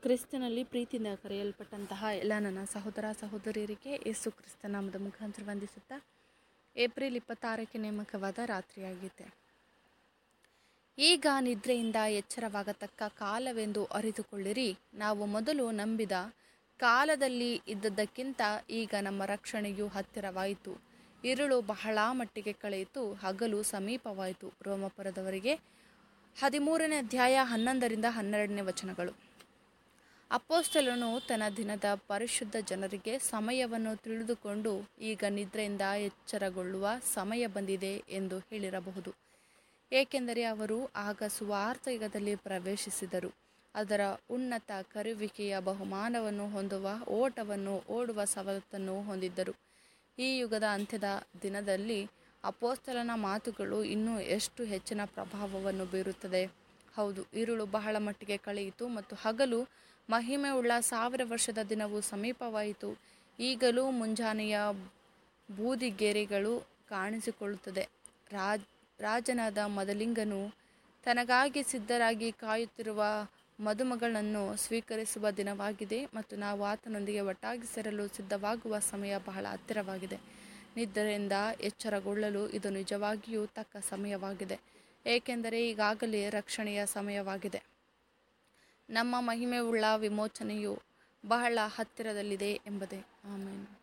ಕ್ರಿಸ್ತನಲ್ಲಿ ಪ್ರೀತಿಯಿಂದ ಕರೆಯಲ್ಪಟ್ಟಂತಹ ಎಲ್ಲ ನನ್ನ ಸಹೋದರ ಸಹೋದರಿಯರಿಗೆ ಯೇಸು ಕ್ರಿಸ್ತ ನಾಮದ ಮುಖಾಂತರ ವಂದಿಸುತ್ತಾ ಏಪ್ರಿಲ್ ಇಪ್ಪತ್ತಾರಕ್ಕೆ ನೇಮಕವಾದ ರಾತ್ರಿಯಾಗಿದೆ ಈಗ ನಿದ್ರೆಯಿಂದ ಎಚ್ಚರವಾಗತಕ್ಕ ಕಾಲವೆಂದು ಅರಿತುಕೊಳ್ಳಿರಿ ನಾವು ಮೊದಲು ನಂಬಿದ ಕಾಲದಲ್ಲಿ ಇದ್ದದ್ದಕ್ಕಿಂತ ಈಗ ನಮ್ಮ ರಕ್ಷಣೆಯು ಹತ್ತಿರವಾಯಿತು ಇರುಳು ಬಹಳ ಮಟ್ಟಿಗೆ ಕಳೆಯಿತು ಹಗಲು ಸಮೀಪವಾಯಿತು ರೋಮಪುರದವರಿಗೆ ಹದಿಮೂರನೇ ಅಧ್ಯಾಯ ಹನ್ನೊಂದರಿಂದ ಹನ್ನೆರಡನೇ ವಚನಗಳು ಅಪೋಸ್ತಲನು ತನ್ನ ದಿನದ ಪರಿಶುದ್ಧ ಜನರಿಗೆ ಸಮಯವನ್ನು ತಿಳಿದುಕೊಂಡು ಈಗ ನಿದ್ರೆಯಿಂದ ಎಚ್ಚರಗೊಳ್ಳುವ ಸಮಯ ಬಂದಿದೆ ಎಂದು ಹೇಳಿರಬಹುದು ಏಕೆಂದರೆ ಅವರು ಆಗ ಸುವಾರ್ಥ ಯುಗದಲ್ಲಿ ಪ್ರವೇಶಿಸಿದರು ಅದರ ಉನ್ನತ ಕರುವಿಕೆಯ ಬಹುಮಾನವನ್ನು ಹೊಂದುವ ಓಟವನ್ನು ಓಡುವ ಸವಲತ್ತನ್ನು ಹೊಂದಿದ್ದರು ಈ ಯುಗದ ಅಂತ್ಯದ ದಿನದಲ್ಲಿ ಅಪೋಸ್ತಲನ ಮಾತುಗಳು ಇನ್ನೂ ಎಷ್ಟು ಹೆಚ್ಚಿನ ಪ್ರಭಾವವನ್ನು ಬೀರುತ್ತದೆ ಹೌದು ಇರುಳು ಬಹಳ ಮಟ್ಟಿಗೆ ಕಳೆಯಿತು ಮತ್ತು ಹಗಲು ಮಹಿಮೆಯುಳ್ಳ ಸಾವಿರ ವರ್ಷದ ದಿನವು ಸಮೀಪವಾಯಿತು ಈಗಲೂ ಮುಂಜಾನೆಯ ಬೂದಿಗೆರೆಗಳು ಕಾಣಿಸಿಕೊಳ್ಳುತ್ತದೆ ರಾಜ್ ರಾಜನಾದ ಮದಲಿಂಗನು ತನಗಾಗಿ ಸಿದ್ಧರಾಗಿ ಕಾಯುತ್ತಿರುವ ಮದುಮಗಳನ್ನು ಸ್ವೀಕರಿಸುವ ದಿನವಾಗಿದೆ ಮತ್ತು ನಾವು ಆತನೊಂದಿಗೆ ಒಟ್ಟಾಗಿ ಸೇರಲು ಸಿದ್ಧವಾಗುವ ಸಮಯ ಬಹಳ ಹತ್ತಿರವಾಗಿದೆ ನಿದ್ರೆಯಿಂದ ಎಚ್ಚರಗೊಳ್ಳಲು ಇದು ನಿಜವಾಗಿಯೂ ತಕ್ಕ ಸಮಯವಾಗಿದೆ ಏಕೆಂದರೆ ಈಗಾಗಲೇ ರಕ್ಷಣೆಯ ಸಮಯವಾಗಿದೆ ನಮ್ಮ ಮಹಿಮೆಯುಳ್ಳ ವಿಮೋಚನೆಯು ಬಹಳ ಹತ್ತಿರದಲ್ಲಿದೆ ಎಂಬುದೇ ಆಮೇಲೆ